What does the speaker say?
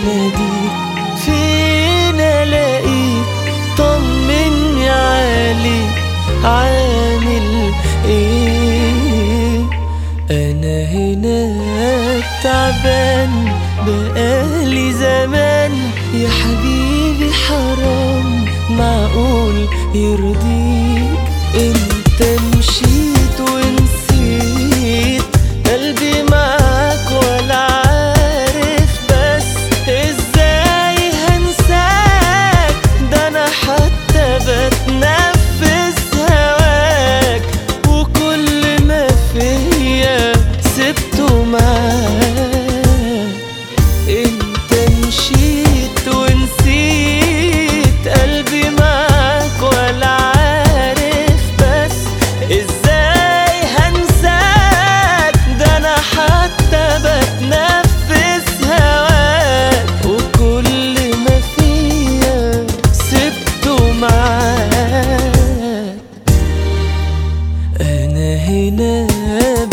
اناديك فين الاقيك طمني عليك عامل ايه انا هنا تعبان بقالي زمان يا حبيبي حرام معقول يرضيك انت مشيت ونسيت قلبي معاك ولا عارف بس ازاي هنساك ده انا حتى بتنفس هواك وكل ما فيا سبته معاك انت مشيت ونسيت قلبي معاك ولا عارف بس ازاي هنساك ده انا حتى بتنفس هواك وكل ما فيا سبته معاك انا هنا